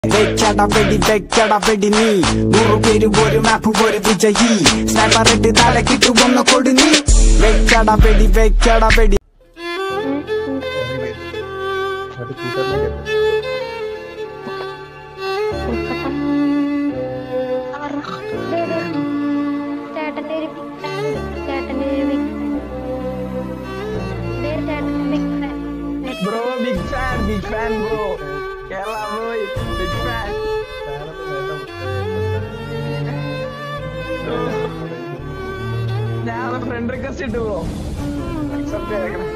വെക്കട വെടി വെക്കട വെടി നീ നൂറു പേര് ഒരു മാപ്പ് ഒരു വിജയി സ്നൈപ്പർ ഇട്ട് തലക്കിട്ട് ഒന്ന് കൊടു നീ വെക്കട വെടി വെക്കട വെടി മറ്റേ കൂട്ടുകാരനെ കേട്ടോ ചേട്ടന്റെ ഒരു ചേട്ടന്റെ ഒരു ചേട്ടന്റെ bro big fan big fan bro Kerala boy big fan ഫാനൊക്കെ വേണ്ട ഞാൻ ഫ്രണ്ട് റിക്വസ്റ്റ് ഇട്ടു ബ്രോ അക്സെപ്റ്റ്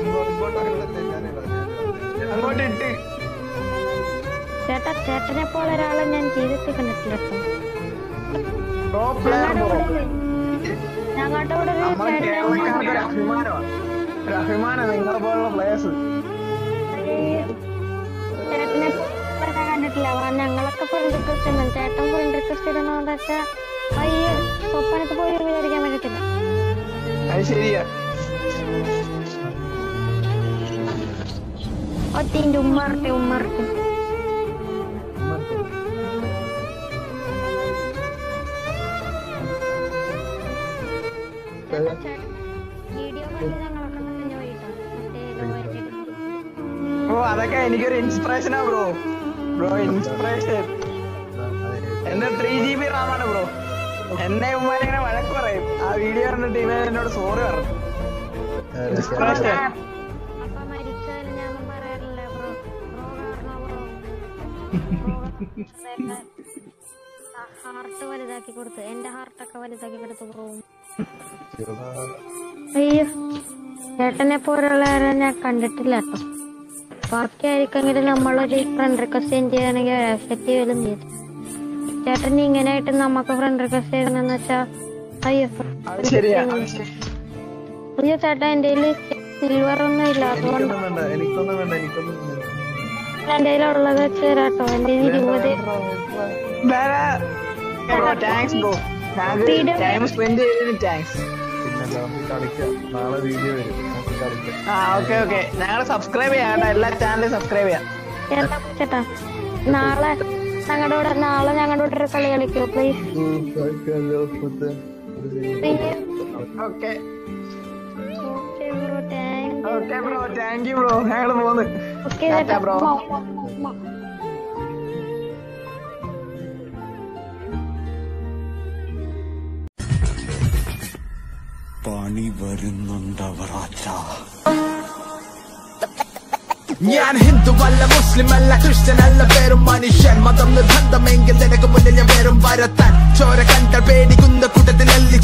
അങ്ങോട്ട് ഇട്ട് ചേട്ടാ ചേട്ടനെ പോലെ ഒരാളെ ഞാൻ ജീവിതത്തിൽ കണ്ടിട്ടില്ല കേട്ടോ. ബ്രോ പ്ലെയർ ഞങ്ങളുടെ ബ്രോ കൂടെ ഞങ്ങളുടെ കൂടെ ഒരു നമ്മുടെ കേരളക്കാർക്ക് ഒരു ചേട്ടൻ അഭിമാനമാണ് ഒരു അഭിമാനം നിങ്ങളെ പോലുള്ള പ്ലേയേഴ്സ് ചേട്ടനെ പോലെ ഞാൻ കണ്ടിട്ടില്ല അവൻ ഞങ്ങളൊക്കെ ഫ്രണ്ട് റിക്വസ്റ്റ് ഇടും ചേട്ടൻ ഫ്രണ്ട് റിക്വസ്റ്റ് ഇടുന്നോണ്ട് വെച്ചാൽ അയ്യോ സ്വപ്നത്ത് പോയി വിചാരിക്കാൻ പറ്റത്തില്ല അത് ശരിയാ ഒത്തിൻ്റെ ഉമ്മറട്ടെ ഉമ്മറട്ടെ വീഡിയോ കണ്ട് ഞങ്ങളൊക്കെ തന്നെ പോയിട്ടോ മറ്റേ ബ്രോ അതൊക്കെ എനിക്കൊരു ഇൻസ്പിറേഷനാ ബ്രോ ബ്രോ ഇൻസ്പിറേഷൻ എന്റെ ത്രീ ജി ബി റാമാണ് ബ്രോ എന്നെ ഉമ്മാരിങ്ങനെ വഴക്ക് പറയും ആ വീഡിയോ കണ്ടിട്ട് ഇവൻ എന്നോട് സോറി പറഞ്ഞു ഇൻസ്പിറേഷൻ അപ്പൊ മരിച്ചാലും ഞാൻ പറയാറില്ല ബ്രോ ബ്രോ കാരണം ബ്രോ ഹാർട്ട് വലുതാക്കി കൊടുത്തു എന്റെ ഹാർട്ടൊക്കെ വലുതാക്കി കൊടുത്തു ബ്രോ അയ്യോ ചേട്ടനെ പോലുള്ളവരെ ഞാൻ കണ്ടിട്ടില്ല കേട്ടോ ബാക്കി ആയിരിക്കെങ്കിലും നമ്മളൊരു ഫ്രണ്ട് റിക്വസ്റ്റ് ചെയ്യുകയാണെങ്കിൽ ആക്സെപ്റ്റ് ചെയ്യലും ചെയ്തു ചേട്ടൻ ഇങ്ങനെയായിട്ട് നമുക്ക് ഫ്രണ്ട് റിക്വസ്റ്റ് ചെയ്യണമെന്ന് വെച്ചാ അയ്യോ അത് ശരിയാ അയ്യോ ചേട്ടാ എന്റെ സിൽവർ ഒന്നും ഇല്ല അതുകൊണ്ട് എനിക്കൊന്നും വേണ്ട എനിക്കൊന്നും വേണ്ട എനിക്കൊന്നും വേണ്ട എന്റെ കയ്യിലുള്ളത് വെച്ച് തരാട്ടോ എന്റെ ഇരുപത് ബ്രോ താങ്ക്സ് ബ്രോ ഞങ്ങൾക്ക് ടൈം സ്പെൻഡ് ചെയ്തതിന് താങ്ക്സ് പിന്നെ നമുക്ക് കളിക്കാം നാളെ വീഡിയോ വരും നമുക്ക് കളിക്കാം ആ ഓക്കെ ഓക്കെ ഞങ്ങൾ സബ്സ്ക്രൈബ് ചെയ്യാം കേട്ടോ എല്ലാ ചാനലും സബ്സ്ക്രൈബ് ചെയ്യാം ചേട്ടാ ചേട്ടാ നാളെ ഞങ്ങളുടെ കൂടെ നാളെ ഞങ്ങളുടെ കൂടെ ഒരു കളി കളിക്കോ please okay okay bro thank okay bro thank you bro ഞങ്ങൾ പോന്ന് ഓക്കെ ടാറ്റ ചേട്ടാ ബ്രോ പണി വരുന്നുണ്ടവറാച്ച ഞാൻ ഹിന്ദുവല്ല മുസ്ലിം അല്ല ക്രിസ്ത്യൻ അല്ല പേരും മനുഷ്യൻ മതം നിർബന്ധമെങ്കിൽ നിനക്ക് മുന്നിൽ ഞാൻ പേരും വരത്താൻ ചോര കണ്ട പേടിക്കുന്ന കൂട്ടത്തിലല്ല